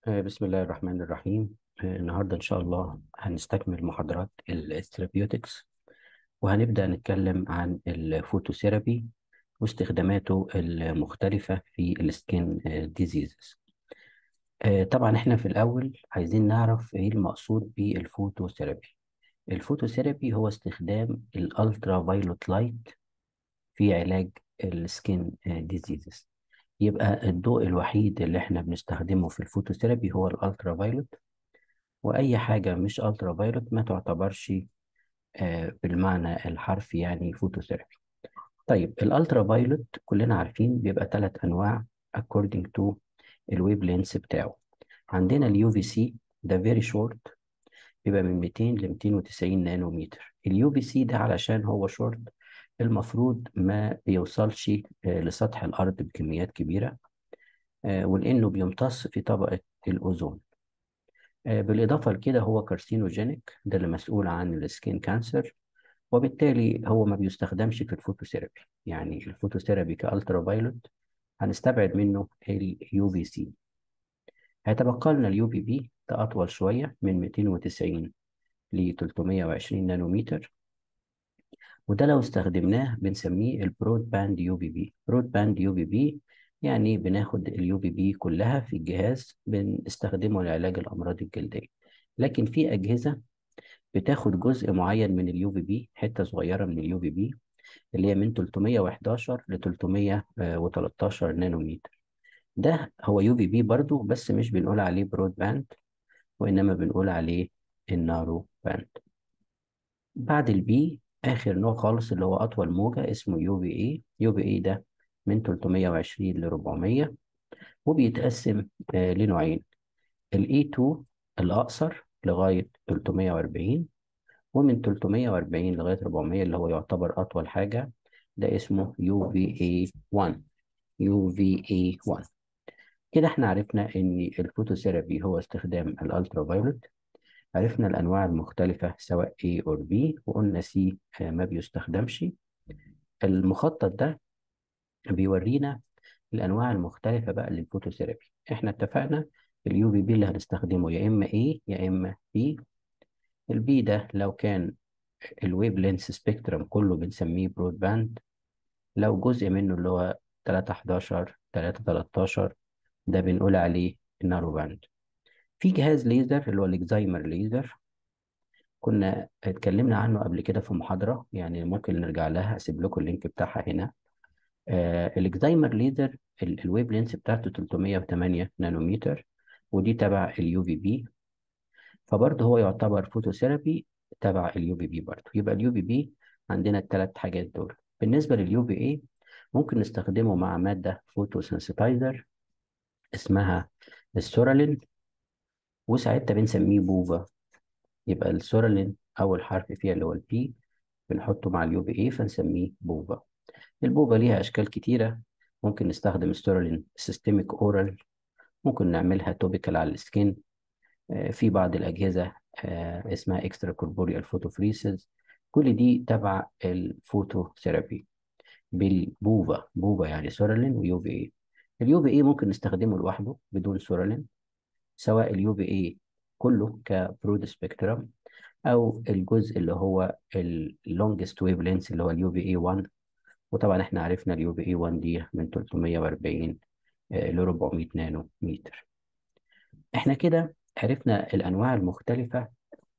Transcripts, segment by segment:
آه، بسم الله الرحمن الرحيم آه، النهاردة إن شاء الله هنستكمل محاضرات الثيرابيوتكس وهنبدأ نتكلم عن الفوتوثيرابي واستخداماته المختلفة في السكين ديزيزز طبعا احنا في الأول عايزين نعرف ايه المقصود بالفوتوثيرابي الفوتوثيرابي هو استخدام الالترا فايلوت لايت في علاج السكين ديزيزز يبقى الضوء الوحيد اللي احنا بنستخدمه في الفوتوثيرابي هو الالترا فايلوت واي حاجه مش الترا فايلوت ما تعتبرش آه، بالمعنى الحرفي يعني فوتوثيرابي طيب الالترا فايلوت كلنا عارفين بيبقى ثلاث انواع according to الويب لينس بتاعه عندنا اليو في سي ده فيري شورت بيبقى من 200 ل 290 نانومتر اليو في سي ده علشان هو شورت المفروض ما بيوصلش آه، لسطح الأرض بكميات كبيرة آه، ولأنه بيمتص في طبقة الأوزون آه، بالإضافة لكده هو كارسينوجينيك ده اللي مسؤول عن السكين كانسر وبالتالي هو ما بيستخدمش في الفوتوثيرابي يعني الفوتوثيرابي كالترا فايلوت هنستبعد منه اليو في سي هيتبقى لنا اليو في بي ده أطول شوية من 290 ل 320 نانومتر وده لو استخدمناه بنسميه البرود باند يو في بي برود باند يو في بي يعني بناخد اليو في بي كلها في الجهاز بنستخدمه لعلاج الأمراض الجلدية لكن في أجهزة بتاخد جزء معين من اليو في بي حتة صغيرة من اليو في بي اللي هي من 311 ل 313 نانومتر ده هو يو في بي برضو بس مش بنقول عليه برود باند وإنما بنقول عليه النارو باند بعد البي آخر نوع خالص اللي هو أطول موجة اسمه يو في إي يو في إي ده من 320 ل 400 وبيتقسم آه لنوعين الاي 2 الأقصر لغاية 340 ومن 340 لغاية 400 اللي هو يعتبر أطول حاجة ده اسمه يو في اي 1 يو في اي 1 كده احنا عرفنا ان الفوتوثيرابي هو استخدام الالترا فايولت عرفنا الانواع المختلفة سواء A or B وقلنا C آه، ما بيستخدمش المخطط ده بيورينا الانواع المختلفة بقى للفوتوثيرابي احنا اتفقنا اليو في بي اللي هنستخدمه يا اما A يا اما B البي ده لو كان الويب لينس سبيكترم كله بنسميه برود باند لو جزء منه اللي هو 311 313 ده بنقول عليه النارو باند في جهاز ليزر اللي هو الاكزايمر ليزر كنا اتكلمنا عنه قبل كده في محاضرة يعني ممكن نرجع لها اسيب لكم اللينك بتاعها هنا آه الاكزايمر ليزر ال- الويب لينس بتاعته 308 نانومتر ودي تبع اليو في بي فبرضه هو يعتبر فوتوثيرابي تبع اليو في بي برضه يبقى اليو في بي عندنا الثلاث حاجات دول بالنسبة لليو في اي ممكن نستخدمه مع مادة فوتوسنسيتايزر اسمها السورالين وساعتها بنسميه بوفا يبقى السورالين أول حرف فيها اللي هو البي بنحطه مع اليو في اي فنسميه بوفا البوفا ليها أشكال كتيرة ممكن نستخدم السورالين سيستميك أورال ممكن نعملها توبيكال على السكين آه، في بعض الأجهزة آه، اسمها اكسترا كوربوريال فوتوفريسز كل دي تبع الفوتوثيرابي بالبوفا بوفا يعني سورالين ويو في اي اليو في اي ممكن نستخدمه لوحده بدون سورالين سواء اليو في اي كله كبرود سبيكترم او الجزء اللي هو اللونجست ويف لينس اللي هو اليو في اي 1 وطبعا احنا عرفنا اليو في اي 1 دي من 340 ل 400 نانو متر احنا كده عرفنا الانواع المختلفه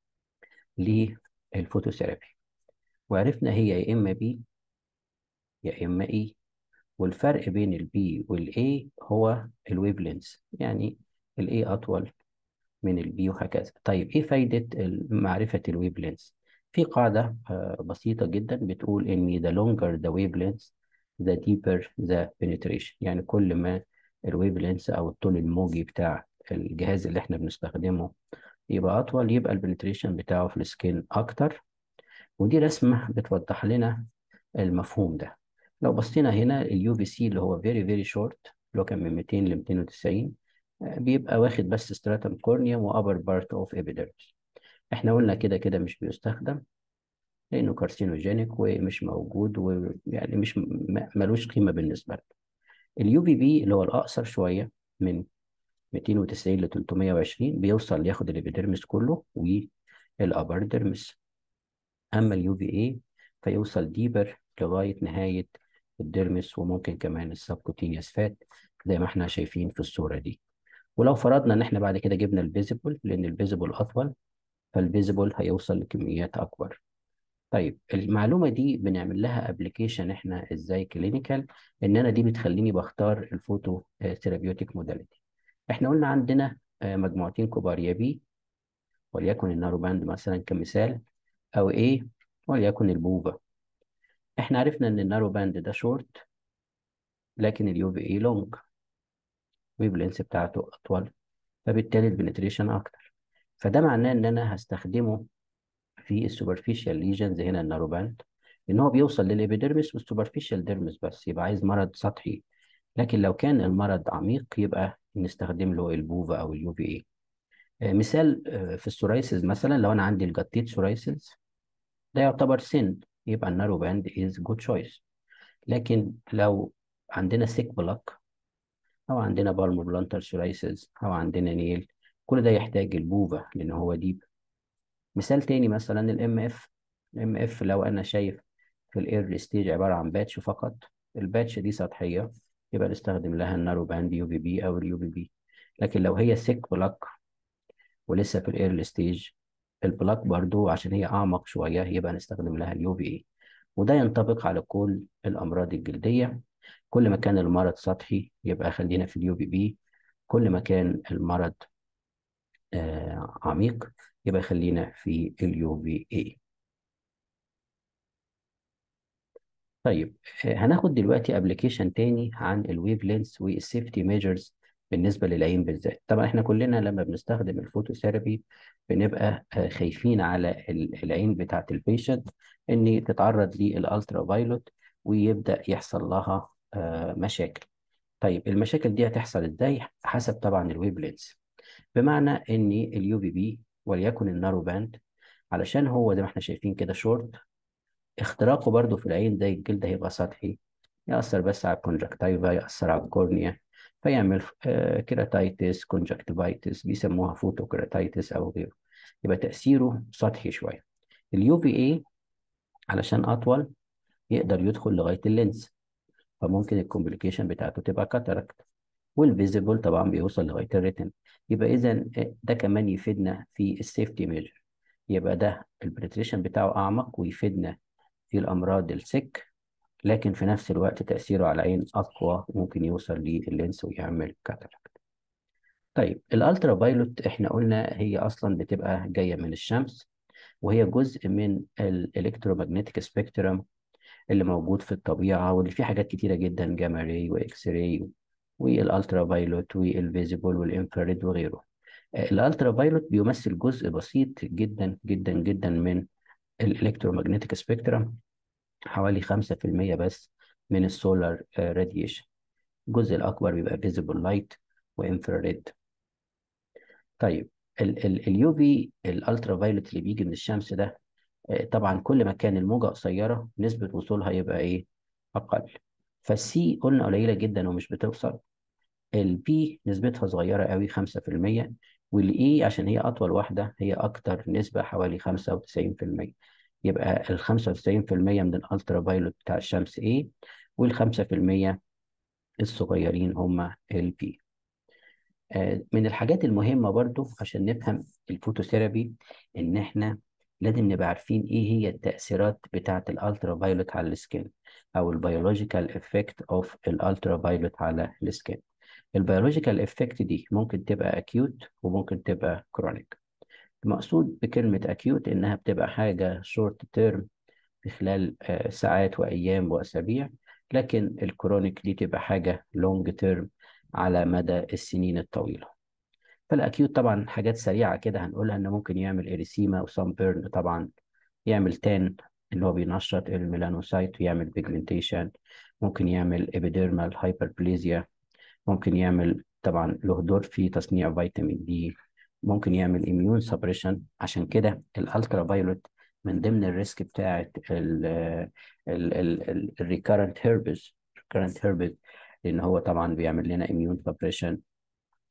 للفوتوثيرابي وعرفنا هي يا اما بي يا اما اي والفرق بين البي والاي هو الويف لينس يعني الاي اطول من البي وهكذا طيب ايه فايده معرفه الويف لينس في قاعده آه، بسيطه جدا بتقول ان the longer the wavelength the deeper the penetration يعني كل ما الويف لينس او الطول الموجي بتاع الجهاز اللي احنا بنستخدمه يبقى اطول يبقى البنتريشن بتاعه في السكين اكتر ودي رسمه بتوضح لنا المفهوم ده لو بصينا هنا اليو في سي اللي هو فيري فيري شورت اللي هو كان من 200 ل 290 آه، بيبقى واخد بس ستراتم كورنيوم وابر بارت اوف ابيدرمس احنا قلنا كده كده مش بيستخدم لانه كارسينوجينيك ومش موجود ويعني مش م- ملوش قيمه بالنسبه لنا اليو في بي اللي هو الاقصر شويه من 290 ل 320 بيوصل ياخد الابيديرمس كله والابر ديرمس اما اليو في اي فيوصل ديبر لغايه نهايه الديرمس وممكن كمان السبكوتينيوس فات زي ما احنا شايفين في الصوره دي ولو فرضنا ان احنا بعد كده جبنا الفيزيبل لان الفيزيبل اطول فالفيزيبل هيوصل لكميات اكبر طيب المعلومه دي بنعمل لها ابلكيشن احنا ازاي كلينيكال ان انا دي بتخليني بختار الفوتو ثيرابيوتيك موداليتي احنا قلنا عندنا آه، مجموعتين كبار يا بي وليكن النارو باند مثلا كمثال او ايه وليكن البوفا احنا عرفنا ان النارو باند ده شورت لكن اليو في اي لونج ويف لينس بتاعته اطول فبالتالي البنتريشن اكتر فده معناه ان انا هستخدمه في السوبرفيشال ليجنز هنا النارو باند ان هو بيوصل للابيديرمس والسوبرفيشال ديرمس بس يبقى عايز مرض سطحي لكن لو كان المرض عميق يبقى نستخدم له البوفا او اليو في اي مثال آه، في السورايسز مثلا لو انا عندي الجاتيت سورايسز ده يعتبر سن يبقى النارو باند از جود تشويس لكن لو عندنا سيك بلاك او عندنا بالمر بلانتر سورايسز او عندنا نيل كل ده يحتاج البوفا لان هو ديب مثال تاني مثلا الام اف الام اف لو انا شايف في الايرلي ستيج عباره عن باتش فقط الباتش دي سطحيه يبقى نستخدم لها النارو باند يو في بي او اليو في بي لكن لو هي سيك بلاك ولسه في الايرلي ستيج البلاك برضو عشان هي اعمق شويه يبقى نستخدم لها اليو في اي وده ينطبق على كل الامراض الجلديه كل ما كان المرض سطحي يبقى خلينا في اليو في بي كل ما كان المرض آه عميق يبقى خلينا في اليو في اي طيب آه، هناخد دلوقتي ابلكيشن تاني عن الويف لينس والسيفتي ميجرز بالنسبه للعين بالذات طبعا احنا كلنا لما بنستخدم الفوتوثيرابي بنبقى آه، خايفين على ال- العين بتاعه البيشنت ان تتعرض للالترا فايلوت ويبدا يحصل لها آه، مشاكل طيب المشاكل دي هتحصل ازاي حسب طبعا الويف لينس بمعنى ان اليو في بي وليكن النارو باند علشان هو زي ما احنا شايفين كده شورت اختراقه برضو في العين زي الجلد هيبقى سطحي يأثر بس على الكونجكتيفا يأثر على الكورنيا فيعمل آه، كيراتايتس كونجكتيفايتس بيسموها فوتو كيراتايتس أو غيره يبقى تأثيره سطحي شوية اليو في اي علشان أطول يقدر يدخل لغاية اللينس فممكن الكومبليكيشن بتاعته تبقى كاتاراكت والفيزيبل طبعا بيوصل لغاية الريتن يبقى إذا ده كمان يفيدنا في السيفتي ميجر يبقى ده البريتريشن بتاعه أعمق ويفيدنا في الأمراض السك لكن في نفس الوقت تأثيره على العين أقوى ممكن يوصل لللينس ويعمل كاتاراكت طيب الالترا فايلوت احنا قلنا هي اصلا بتبقى جايه من الشمس وهي جزء من الالكترومagnetic سبيكترم اللي موجود في الطبيعه واللي فيه حاجات كتيره جدا جاما راي واكس راي والالترا فايلوت والفيزيبل والانفراريد وغيره الالترا فايلوت بيمثل جزء بسيط جدا جدا جدا من الالكترومagnetic سبيكترم حوالي 5% بس من السولار راديشن الجزء الأكبر بيبقى فيزيبل لايت وانفراريد طيب اليو في الالترا فايلوت اللي بيجي من الشمس ده آه، طبعا كل ما كان الموجة قصيرة نسبة وصولها يبقى ايه أقل فالسي قلنا قليلة جدا ومش بتوصل البي نسبتها صغيرة قوي 5% والاي عشان هي أطول واحدة هي أكتر نسبة حوالي 95% يبقى ال 95% من الالترا فايلوت بتاع الشمس A وال 5% الصغيرين هم البي من الحاجات المهمة برضو عشان نفهم الفوتوثيرابي إن إحنا لازم نبقى عارفين إيه هي التأثيرات بتاعة الألترا فايلوت على السكين أو البيولوجيكال إفكت أوف الألترا فايلوت على السكين البيولوجيكال إفكت دي ممكن تبقى أكيوت وممكن تبقى كرونيك المقصود بكلمة أكيوت إنها بتبقى حاجة شورت تيرم في خلال آه، ساعات وأيام وأسابيع لكن الكرونيك دي تبقى حاجة لونج تيرم على مدى السنين الطويلة فالأكيوت طبعا حاجات سريعة كده هنقولها إنه ممكن يعمل إريسيما وسام بيرن طبعا يعمل تان اللي هو بينشط الميلانوسايت ويعمل بيجمنتيشن ممكن يعمل إبيديرمال هايبربليزيا ممكن يعمل طبعا له دور في تصنيع فيتامين دي ممكن يعمل اميون سبريشن عشان كده الالترا فايولوت من ضمن الريسك بتاعت الريكارنت هيربز ريكارنت هيربز لان هو طبعا بيعمل لنا اميون سبريشن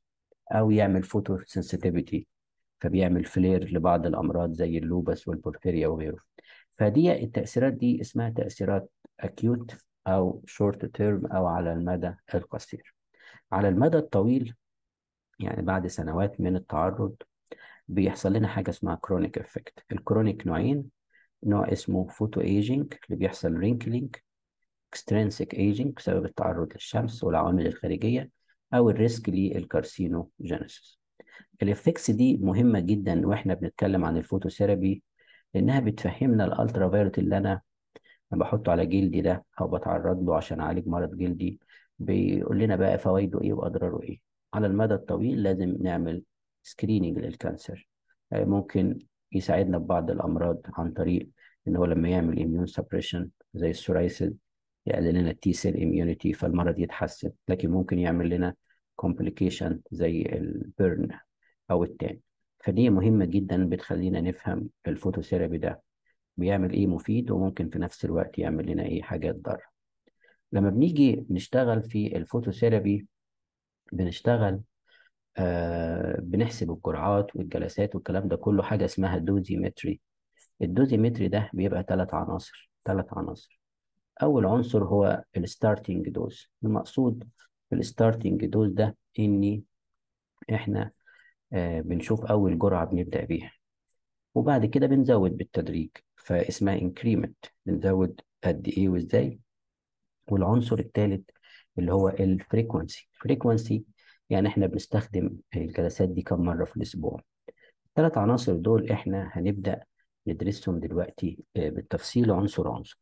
او يعمل فوتو سنسيتيفيتي فبيعمل فلير لبعض الامراض زي اللوبس والبورفيريا وغيره فدي التاثيرات دي اسمها تاثيرات اكيوت او شورت تيرم او على المدى القصير على المدى الطويل يعني بعد سنوات من التعرض بيحصل لنا حاجه اسمها كرونيك افكت الكرونيك نوعين نوع اسمه فوتو ايجينج اللي بيحصل رينكلينج اكسترينسيك ايجينج بسبب التعرض للشمس والعوامل الخارجيه او الريسك للكارسينوجينيسيس الافكتس دي مهمه جدا واحنا بنتكلم عن الفوتوثيرابي لانها بتفهمنا الالترا فايولت اللي انا بحطه على جلدي ده او بتعرض له عشان اعالج مرض جلدي بيقول لنا بقى فوائده ايه واضراره ايه على المدى الطويل لازم نعمل سكريننج للكانسر ممكن يساعدنا ببعض الامراض عن طريق ان هو لما يعمل اميون سبريشن زي السورايسيس يقلل لنا التي سيل اميونيتي فالمرض يتحسن لكن ممكن يعمل لنا كومبليكيشن زي البرن او التان فدي مهمه جدا بتخلينا نفهم الفوتوثيرابي ده بيعمل ايه مفيد وممكن في نفس الوقت يعمل لنا ايه حاجات ضاره لما بنيجي نشتغل في الفوتوثيرابي بنشتغل آه بنحسب الجرعات والجلسات والكلام ده كله حاجه اسمها دوزيمتري الدوزيمتري ده بيبقى ثلاث عناصر ثلاث عناصر اول عنصر هو الستارتنج دوز المقصود بالستارتنج دوز ده اني احنا آه بنشوف اول جرعه بنبدا بيها وبعد كده بنزود بالتدريج فاسمها انكريمنت بنزود قد ايه وازاي والعنصر الثالث اللي هو الفريكونسي فريكونسي يعني احنا بنستخدم الجلسات دي كم مره في الاسبوع الثلاث عناصر دول احنا هنبدا ندرسهم دلوقتي بالتفصيل عنصر عنصر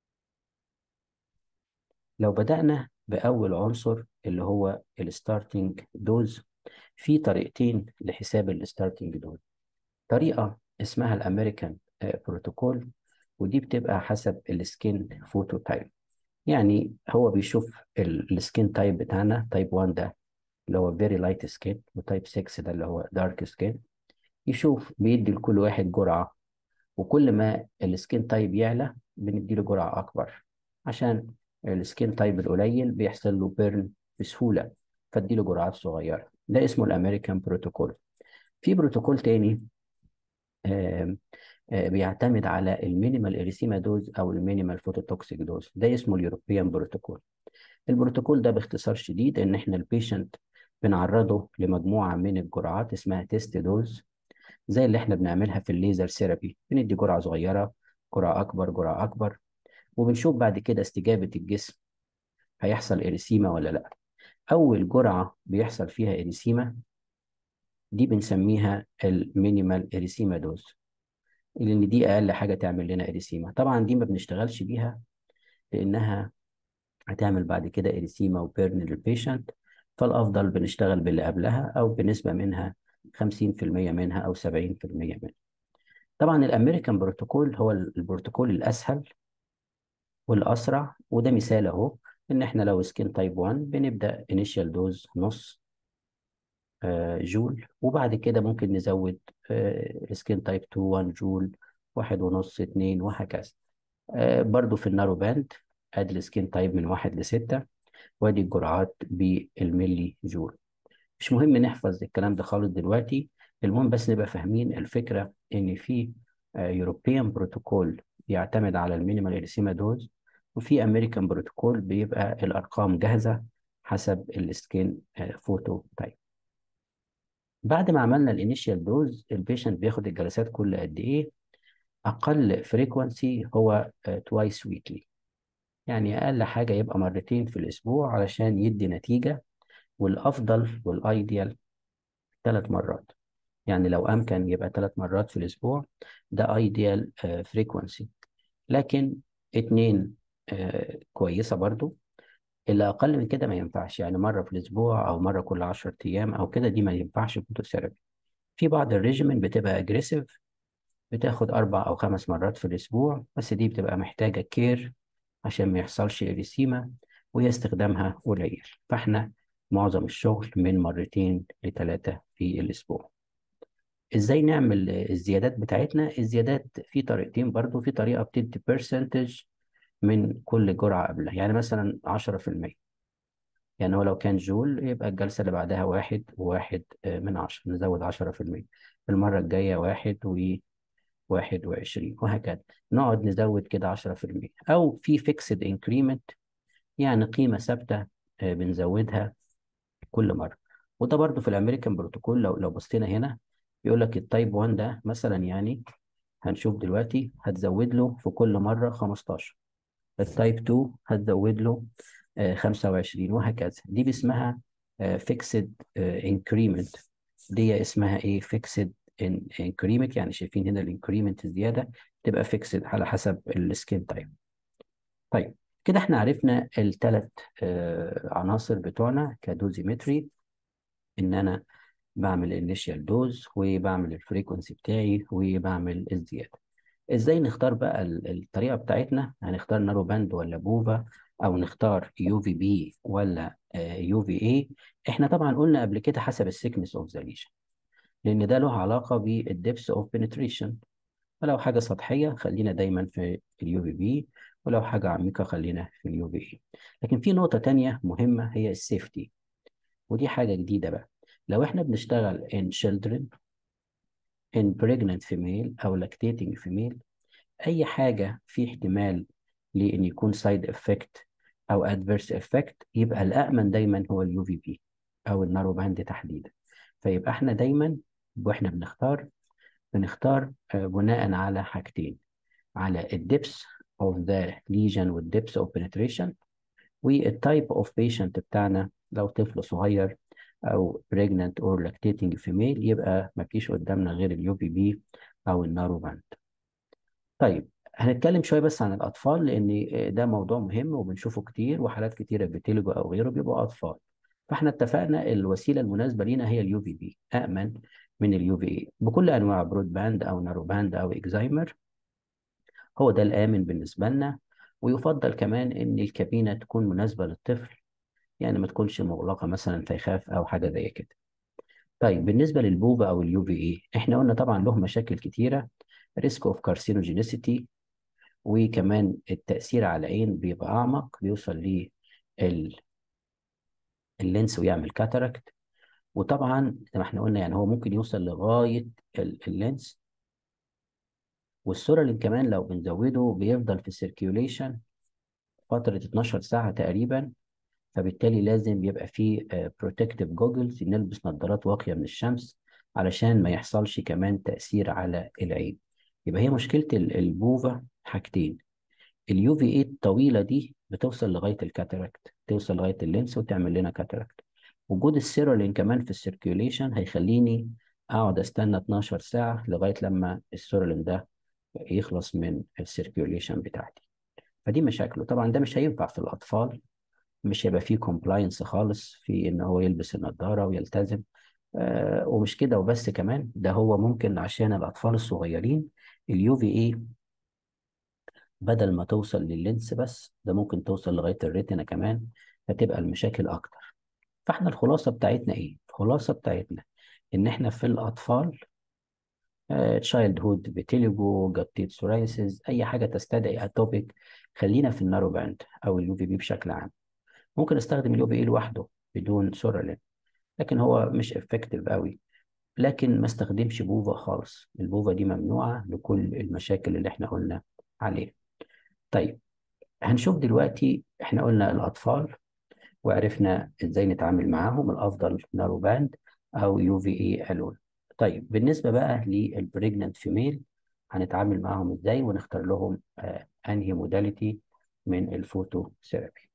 لو بدأنا بأول عنصر اللي هو الستارتنج دوز في طريقتين لحساب الستارتنج دوز طريقة اسمها الأمريكان بروتوكول ودي بتبقى حسب السكين فوتو تايب يعني هو بيشوف السكين تايب بتاعنا تايب 1 ده اللي هو فيري لايت سكين وتايب 6 ده اللي هو دارك سكين يشوف بيدي لكل واحد جرعة وكل ما السكين تايب يعلى بنديله جرعة أكبر عشان السكين تايب القليل بيحصل له بيرن بسهولة فاديله جرعات صغيرة ده اسمه الأمريكان بروتوكول في بروتوكول تاني آه آه بيعتمد على المينيمال اريسيما دوز او المينيمال فوتوتوكسيك دوز ده اسمه اليوروبيان بروتوكول البروتوكول ده باختصار شديد ان احنا البيشنت بنعرضه لمجموعه من الجرعات اسمها تيست دوز زي اللي احنا بنعملها في الليزر ثيرابي بندي جرعه صغيره جرعه اكبر جرعه اكبر وبنشوف بعد كده استجابه الجسم هيحصل اريسيما ولا لا اول جرعه بيحصل فيها اريسيما دي بنسميها المينيمال اريسيما دوز لان دي اقل حاجه تعمل لنا اريسيما طبعا دي ما بنشتغلش بيها لانها هتعمل بعد كده اريسيما وبيرن للبيشنت فالافضل بنشتغل باللي قبلها او بنسبه منها 50% منها او 70% منها طبعا الامريكان بروتوكول هو البروتوكول الاسهل والاسرع وده مثال اهو ان احنا لو سكين تايب 1 بنبدا انيشال دوز نص جول وبعد كده ممكن نزود سكين تايب 2 1 جول واحد ونص اتنين وهكذا برضو في النارو باند ادي السكين تايب من واحد لستة وادي الجرعات بالملي جول مش مهم نحفظ الكلام ده خالص دلوقتي المهم بس نبقى فاهمين الفكرة ان في يوروبيان بروتوكول بيعتمد على المينيمال اريسيما دوز وفي امريكان بروتوكول بيبقى الارقام جاهزة حسب السكين فوتو تايب بعد ما عملنا الانيشال دوز البيشنت بياخد الجلسات كل قد ايه اقل فريكوانسي هو توايس ويكلي يعني اقل حاجه يبقى مرتين في الاسبوع علشان يدي نتيجه والافضل والايديال ثلاث مرات يعني لو امكن يبقى ثلاث مرات في الاسبوع ده ايديال فريكوانسي لكن اتنين كويسه برضو اللي اقل من كده ما ينفعش يعني مره في الاسبوع او مره كل 10 ايام او كده دي ما ينفعش فوتوثيرابي في بعض الريجيمين بتبقى اجريسيف بتاخد اربع او خمس مرات في الاسبوع بس دي بتبقى محتاجه كير عشان ما يحصلش اريسيما وهي استخدامها قليل فاحنا معظم الشغل من مرتين لثلاثه في الاسبوع ازاي نعمل الزيادات بتاعتنا الزيادات في طريقتين برضو في طريقه بتدي برسنتج من كل جرعة قبلها يعني مثلا 10% يعني هو لو كان جول يبقى الجلسة اللي بعدها واحد وواحد آه، من عشرة نزود عشرة في المية المرة الجاية واحد وواحد وعشرين وهكذا نقعد نزود كده عشرة في المية أو في فيكسد انكريمنت يعني قيمة ثابتة آه، بنزودها كل مرة وده برضو في الأمريكان بروتوكول لو لو بصينا هنا يقول لك التايب 1 ده مثلا يعني هنشوف دلوقتي هتزود له في كل مرة 15 التايب 2 هتزود له آه، 25 وهكذا دي اسمها فيكسد انكريمنت دي اسمها ايه فيكسد انكريمنت يعني شايفين هنا الانكريمنت الزياده تبقى فيكسد على حسب السكين تايب طيب كده احنا عرفنا الثلاث عناصر بتوعنا كدوزيمتري ان انا بعمل الانيشال دوز وبعمل الفريكونسي بتاعي وبعمل الزياده ازاي نختار بقى ال- الطريقه بتاعتنا هنختار نارو باند ولا بوفا او نختار يو في بي ولا يو في اي احنا طبعا قلنا قبل كده حسب السيكنس اوف ذا ليجن لان ده له علاقه بالدبس اوف بنتريشن فلو حاجه سطحيه خلينا دايما في اليو في بي ولو حاجه عميقه خلينا في اليو في اي لكن في نقطه تانية مهمه هي السيفتي ودي حاجه جديده بقى لو احنا بنشتغل in children in pregnant female او lactating female اي حاجه في احتمال لان يكون سايد افكت او ادفيرس افكت يبقى الامن دايما هو اليو في بي او النارو باند تحديدا فيبقى احنا دايما واحنا بنختار بنختار آه، بناء على حاجتين على الدبس اوف ذا ليجن والدبس اوف بنتريشن والتايب اوف بيشنت بتاعنا لو طفل صغير او pregnant or lactating female يبقى مفيش قدامنا غير اليو في بي او النارو باند طيب هنتكلم شويه بس عن الاطفال لان ده موضوع مهم وبنشوفه كتير وحالات كتيره بتلجوا او غيره بيبقوا اطفال فاحنا اتفقنا الوسيله المناسبه لينا هي اليو في بي امن من اليو في اي بكل انواع برود باند او نارو باند او اكزايمر هو ده الامن بالنسبه لنا ويفضل كمان ان الكابينه تكون مناسبه للطفل يعني ما تكونش مغلقه مثلا فيخاف او حاجه زي كده طيب بالنسبه للبوبا او اليو في اي احنا قلنا طبعا له مشاكل كتيره ريسك اوف كارسينوجينيسيتي وكمان التأثير على العين بيبقى أعمق بيوصل لل اللينس ويعمل كاتاراكت وطبعا زي ما احنا قلنا يعني هو ممكن يوصل لغاية ال- اللينس والسورالين كمان لو بنزوده بيفضل في السيركيوليشن فترة 12 ساعة تقريبا فبالتالي لازم يبقى فيه بروتكتيف جوجلز نلبس نظارات واقية من الشمس علشان ما يحصلش كمان تأثير على العين يبقى هي مشكلة ال- البوفا حاجتين اليو في اي الطويله دي بتوصل لغايه الكاتاراكت توصل لغايه اللينس وتعمل لنا كاتاراكت وجود السيرولين كمان في السيركيوليشن هيخليني اقعد استنى 12 ساعه لغايه لما السيرولين ده يخلص من السيركيوليشن بتاعتي فدي مشاكله طبعا ده مش هينفع في الاطفال مش هيبقى فيه كومبلاينس خالص في ان هو يلبس النضاره ويلتزم آه ومش كده وبس كمان ده هو ممكن عشان الاطفال الصغيرين اليو في اي بدل ما توصل لللينس بس ده ممكن توصل لغاية الريتنا كمان فتبقى المشاكل أكتر فاحنا الخلاصة بتاعتنا إيه؟ الخلاصة بتاعتنا إن إحنا في الأطفال تشايلد هود فيتيليجو جاتيت سورايسيس أي حاجة تستدعي أتوبيك خلينا في النارو باند أو اليو في بي بشكل عام ممكن استخدم اليو في اي لوحده بدون سورالين لكن هو مش افكتيف قوي لكن ما استخدمش بوفا خالص البوفا دي ممنوعة لكل المشاكل اللي احنا قلنا عليها طيب هنشوف دلوقتي احنا قلنا الأطفال وعرفنا ازاي نتعامل معاهم الأفضل نارو باند أو يو في اي ألون طيب بالنسبة بقى للبريجننت فيميل هنتعامل معاهم ازاي ونختار لهم آه انهي موداليتي من الفوتو ثيرابي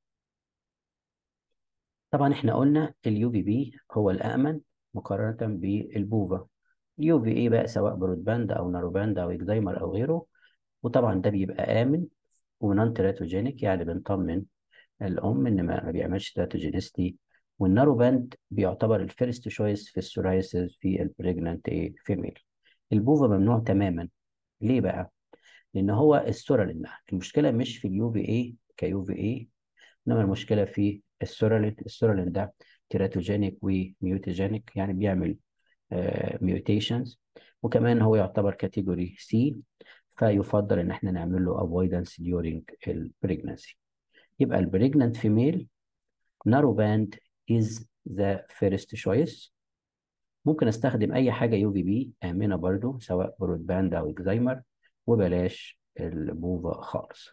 طبعا احنا قلنا اليو في بي هو الأأمن مقارنة بالبوفا اليو في اي بقى سواء برود باند أو نارو باند أو اكزايمر أو غيره وطبعا ده بيبقى آمن ونون تيراتوجينيك يعني بنطمن الأم إن ما ما بيعملش تيراتوجينيستي والنارو باند بيعتبر الفيرست شويس في السورايسيس في البريجنانت ايه فيميل البوفا ممنوع تماما ليه بقى؟ لأن هو السورالين المشكلة مش في اليو في اي كيو في اي إنما المشكلة في السورالين السورالين ده تيراتوجينيك وميوتوجينيك يعني بيعمل ميوتيشنز وكمان هو يعتبر كاتيجوري سي فيفضل ان احنا نعمل له avoidance during البريجنسي يبقى البريجننت فيميل narrow band is the first choice ممكن استخدم اي حاجه يو في بي امنه برضو سواء برود باند او اكزايمر وبلاش البوفا خالص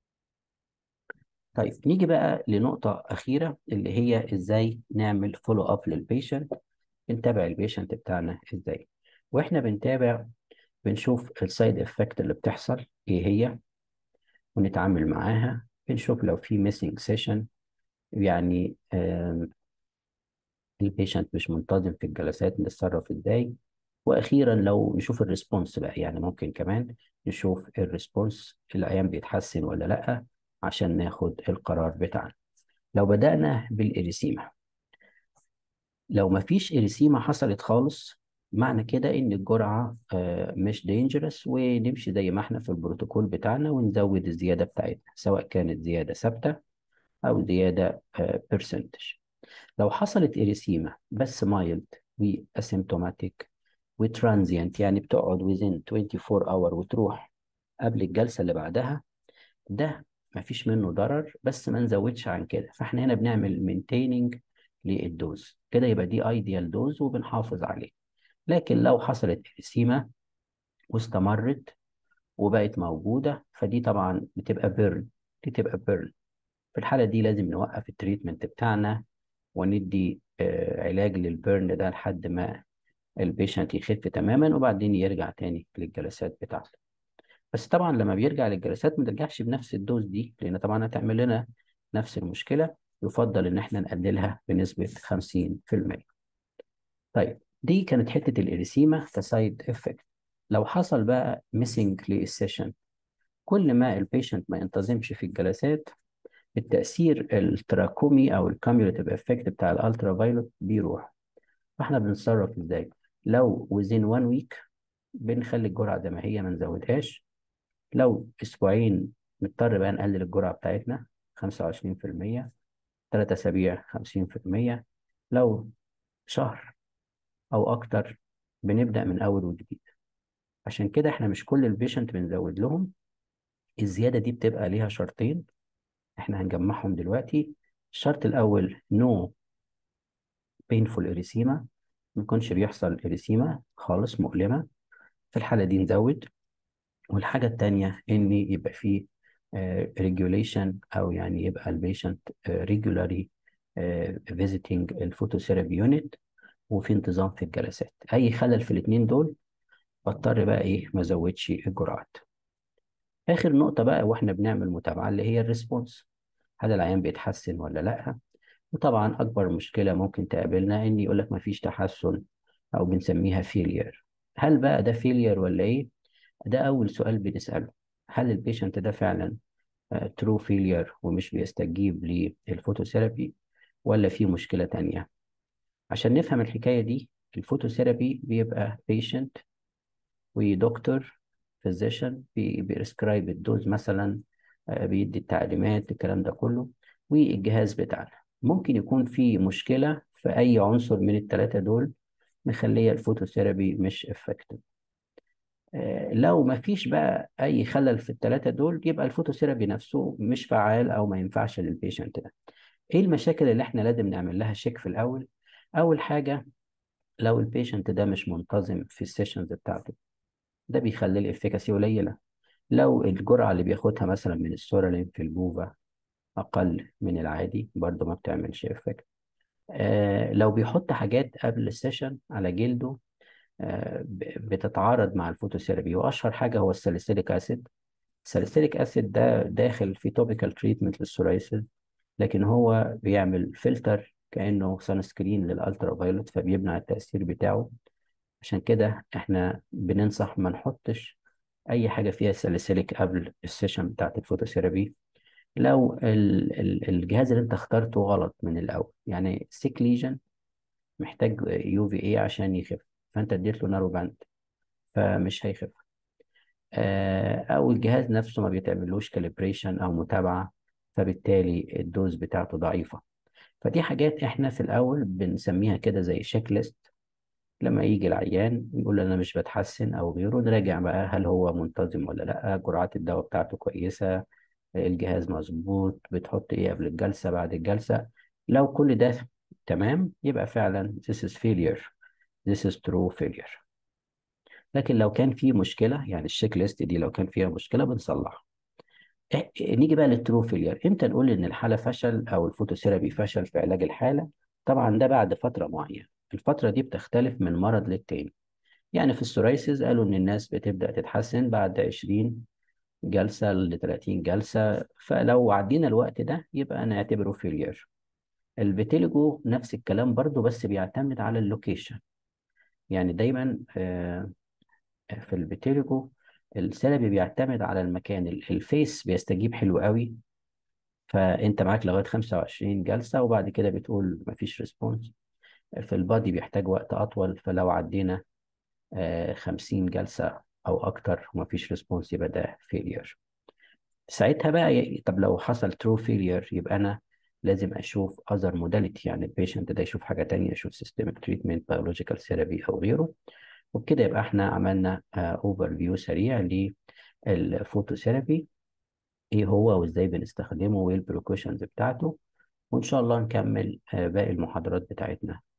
طيب نيجي بقى لنقطة أخيرة اللي هي إزاي نعمل فولو أب للبيشنت نتابع البيشنت بتاعنا إزاي وإحنا بنتابع بنشوف السايد إفكت اللي بتحصل إيه هي ونتعامل معاها بنشوف لو في ميسنج سيشن يعني البيشنت مش منتظم في الجلسات نتصرف إزاي واخيرا لو نشوف الريسبونس بقى يعني ممكن كمان نشوف الريسبونس العيان بيتحسن ولا لا عشان ناخد القرار بتاعنا لو بدأنا بالإريسيما لو مفيش إريسيما حصلت خالص معنى كده إن الجرعة آه، مش دينجرس ونمشي زي ما احنا في البروتوكول بتاعنا ونزود الزيادة بتاعتنا سواء كانت زيادة ثابتة أو زيادة برسنتج لو حصلت إريسيما بس مايلد واسيمتوماتيك وترانزيانت يعني بتقعد within 24 اور وتروح قبل الجلسة اللي بعدها ده مفيش منه ضرر بس ما نزودش عن كده فاحنا هنا بنعمل مينتيننج للدوز كده يبقى دي ايديال دوز وبنحافظ عليه لكن لو حصلت إرسيمة واستمرت وبقت موجودة فدي طبعا بتبقى بيرن دي تبقى بيرن في الحالة دي لازم نوقف التريتمنت بتاعنا وندي آه، علاج للبيرن ده لحد ما البيشنت يخف تماما وبعدين يرجع تاني للجلسات بتاعته بس طبعا لما بيرجع للجلسات ما ترجعش بنفس الدوز دي لان طبعا هتعمل لنا نفس المشكله يفضل ان احنا نقللها بنسبه 50% طيب دي كانت حته الاريسيما كسايد افكت لو حصل بقى ميسنج للسيشن كل ما البيشنت ما ينتظمش في الجلسات التاثير التراكمي او الكاميوليتيف افكت بتاع الالترا فايلوت بيروح فاحنا بنتصرف ازاي لو within one week بنخلي الجرعه زي ما هي ما نزودهاش لو اسبوعين نضطر بقى نقلل الجرعه بتاعتنا 25% ثلاثة اسابيع 50% لو شهر او اكتر بنبدا من اول وجديد عشان كده احنا مش كل البيشنت بنزود لهم الزياده دي بتبقى ليها شرطين احنا هنجمعهم دلوقتي الشرط الاول نو painful erythema ما يكونش بيحصل إريسيما خالص مؤلمة في الحالة دي نزود والحاجة التانية إن يبقى فيه ريجوليشن أو يعني يبقى البيشنت ريجولاري فيزيتنج الفوتوثيرابي يونت وفي انتظام في الجلسات أي خلل في الاتنين دول بضطر بقى إيه ما زودش الجرعات آخر نقطة بقى وإحنا بنعمل متابعة اللي هي الريسبونس هل العيان بيتحسن ولا لأ وطبعا أكبر مشكلة ممكن تقابلنا إن يقول لك مفيش تحسن أو بنسميها فيلير هل بقى ده فيلير ولا إيه؟ ده أول سؤال بنسأله هل البيشنت ده فعلا ترو فيلير ومش بيستجيب للفوتوثيرابي ولا في مشكلة تانية؟ عشان نفهم الحكاية دي الفوتوثيرابي بيبقى بيشنت ودكتور فيزيشن بيرسكرايب الدوز مثلا آه، بيدي التعليمات الكلام ده كله والجهاز بتاعنا ممكن يكون في مشكلة في أي عنصر من الثلاثة دول مخلية الفوتوثيرابي مش افكتيف لو ما فيش بقى أي خلل في الثلاثة دول يبقى الفوتوثيرابي نفسه مش فعال أو ما ينفعش للبيشنت ده إيه المشاكل اللي إحنا لازم نعمل لها شيك في الأول أول حاجة لو البيشنت ده مش منتظم في السيشنز بتاعته ده بيخلي الافكاسي قليلة لو الجرعة اللي بياخدها مثلا من السورالين في البوفا أقل من العادي برضه ما بتعملش افكت آه لو بيحط حاجات قبل السيشن على جلده آه ب- بتتعارض مع الفوتوثيرابي وأشهر حاجة هو الساليسيليك أسيد الساليسيليك أسيد ده داخل في توبيكال تريتمنت للسورايسيس لكن هو بيعمل فلتر كأنه سان سكرين للألترا فايولوت فبيمنع التأثير بتاعه عشان كده احنا بننصح ما نحطش أي حاجة فيها ساليسيليك قبل السيشن بتاعت الفوتوثيرابي لو ال- ال- الجهاز اللي انت اخترته غلط من الاول يعني سيك ليجن محتاج يو في اي عشان يخف فانت اديت له نارو باند فمش هيخف آه، او الجهاز نفسه ما بيتعملوش كاليبريشن او متابعه فبالتالي الدوز بتاعته ضعيفه فدي حاجات احنا في الاول بنسميها كده زي شيك ليست لما يجي العيان يقول انا مش بتحسن او غيره نراجع بقى هل هو منتظم ولا لا جرعات الدواء بتاعته كويسه الجهاز مظبوط بتحط ايه قبل الجلسة بعد الجلسة لو كل ده تمام يبقى فعلا this is failure this is true failure لكن لو كان في مشكلة يعني الشيك ليست دي لو كان فيها مشكلة بنصلحها إيه- نيجي بقى للترو فيلير امتى نقول ان الحالة فشل او الفوتوثيرابي فشل في علاج الحالة طبعا ده بعد فترة معينة الفترة دي بتختلف من مرض للتاني يعني في السورايسيس قالوا ان الناس بتبدأ تتحسن بعد 20 جلسة ل 30 جلسة فلو عدينا الوقت ده يبقى نعتبره فيلير الفيتيليجو نفس الكلام برضو بس بيعتمد على اللوكيشن يعني دايما آه، في الفيتيليجو السلبي بيعتمد على المكان ال- الفيس بيستجيب حلو قوي فانت معاك لغايه 25 جلسه وبعد كده بتقول مفيش ريسبونس في البادي بيحتاج وقت اطول فلو عدينا آه، 50 جلسه او اكتر ومفيش ريسبونس يبقى ده فيلير ساعتها بقى ي- طب لو حصل ترو فيلير يبقى انا لازم اشوف اذر موداليتي يعني البيشنت ده يشوف حاجه تانية يشوف سيستميك تريتمنت بيولوجيكال ثيرابي او غيره وبكده يبقى احنا عملنا اوفر فيو سريع للفوتوثيرابي ايه هو وازاي بنستخدمه وايه البريكوشنز بتاعته وان شاء الله نكمل آه، باقي المحاضرات بتاعتنا